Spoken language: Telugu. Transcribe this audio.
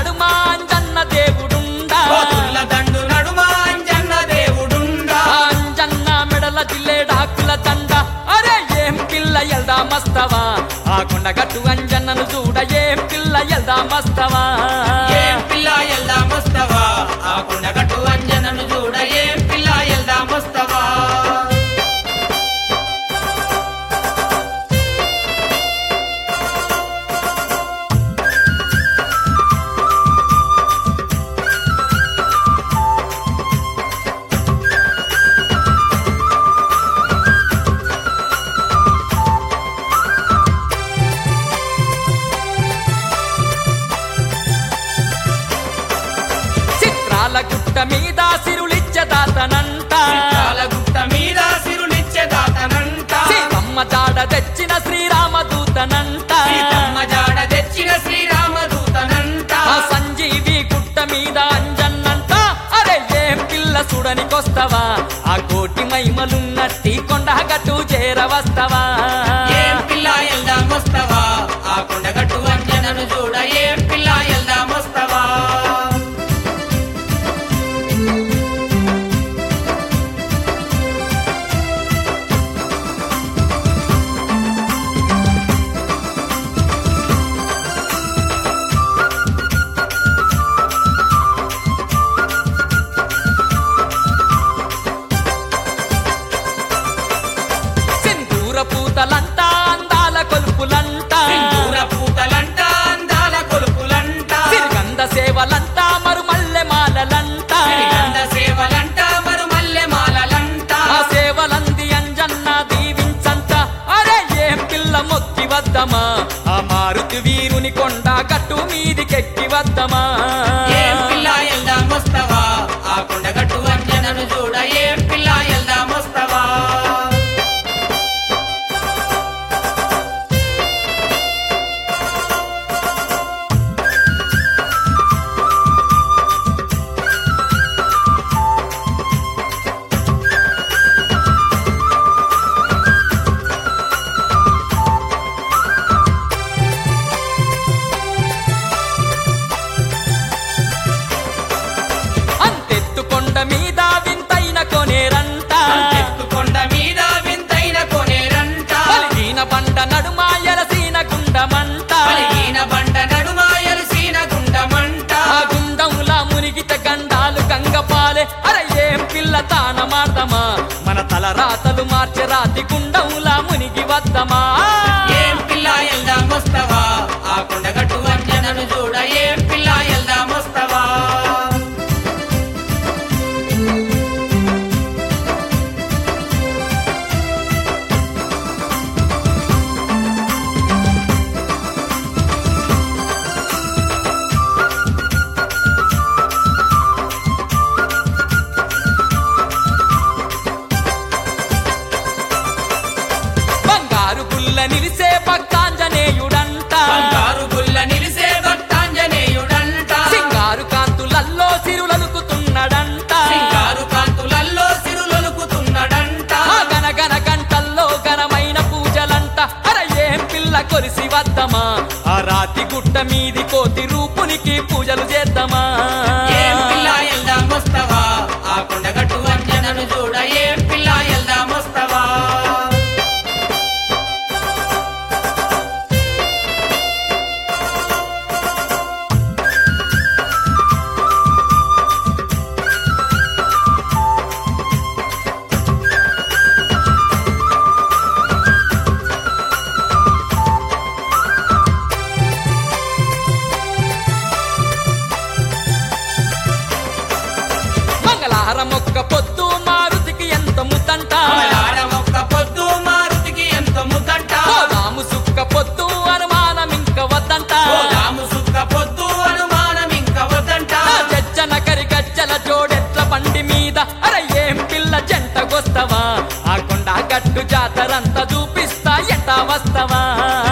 నడుమ అంజన్న దేవుడుండా కోతుల దండు నడుమ అంజన్న దేవుడుండా అంజన్న మెడల జిల్లేడాకుల దండ అరే ఏం పిల్ల ఎల్దా మస్తవా ఆ కొండగట్టు అంజన్నను చూడ ఏం పిల్ల ఎల్దా మస్తవా ఏం పిల్ల ఎల్దా మస్తవా ఆ కొండగట్టు అంజనను చూడ ఏం పిల్ల ఎల్దా మస్తవా చిత్రాల గుట్ట మీద సిరులిచ్చదాతనంట గుట్ట మీద సిరులిచ్చే దాతనంట సీతమ్మ జాడ తెచ్చిన శ్రీరామదూతనంట సీతమ్మ జాడ తెచ్చిన శ్రీరామదూతనంట ఆ సంజీవి గుట్ట మీద అంజన్నంట అరే ఏం పిల్ల చూడనికొస్తవా ఆ కోటి మైమలున్నట్టి కొండ గట్టు చేరవస్తవా ఏం పిల్ల ఎల్దా మస్తవా ఆ కొండగట్టు అంజనను చూడ ఏం పిల్ల ఎల్దా మస్తవా సింధూర పూతలంట అందాల కొలుపులంట సింధూర పూతలంట అందాల కొలుపులంట సిరిగంధ సేవలంట మరుమల్లె మాలలంట సిరిగంధ సేవలంట మరుమల్లె మాలలంట ఆ సేవలంది అంజన్న దీవించంట అరే ఏం పిల్ల మొక్కి వద్దమా ఆ మారుతి వీరుని కొండ గట్టు మీదికెక్కి వద్దమా ఏం పిల్ల ఎల్దా మస్తవా ఆ కొండగట్టు అంజనను చూడ ఏం పిల్ల ఎల్దా మస్తవా అంతెత్తు కొండ మీద వింతైన కొనేరంట ఎత్తు కొండ మీద వింతైన కొనేరంట పలిగిన బండ నడుమ ఎలసీన గుండమంట పలిగిన బండ నడుమ ఎలిసిన గుండమంట ఆ గుండముల మునిగిత గండాలు గంగపాలే అరే ఏం పిల్ల తాన మార్దమా మన తల రాతలు మార్చే రాతి గుండముల మునిగి వద్దమా ఏం పిల్ల ఎల్దా మస్తవా ఆ కొండగట్టు అంజనను చూడ ఏం పిల్ల ఎల్దా మస్తవా బంగారు గుల్ల నిలిసే భక్తాంజనేయుడంట బంగారు గుల్ల నిలిసే భక్తాంజనేయుడంట సింగారు కాంతులల్లో సిరులనుకుతున్నాడంట సింగారు కాంతులల్లో సిరులొలుకుతున్నాడంట ఆ గనగన గంటల్లో ఘనమైన పూజలంట అర ఏం పిల్ల కొలిసి వద్దమా ఆ రాతి గుట్ట మీది కోతి రూపునికి పూజలు చేద్దామా ఏం పిల్ల ఎల్దా మస్తవా ఆ కొండగట్టు అంజనను చూడ ఏం పిల్ల ఎల్దా మస్తవా మంగళహారం ఒక్క పొద్దు మారుతికి ఎంత ముద్దంట ఆడ ఒక్క పొద్దు మారుతికి ఎంత ముద్దంట పోదాము సుక్క పొద్దు అనుమానం ఇంక వద్దంట రాము సుక్క పొద్దు అనుమానం ఇంక వద్దంట ఆ జజ్జన కరి గజ్జల జోడెట్ల బండి మీద అర ఏం పిల్ల జంటగొస్తవా ఆ కొండ గట్టు జాతరంతా చూపిస్తా ఎట్టా వస్తవా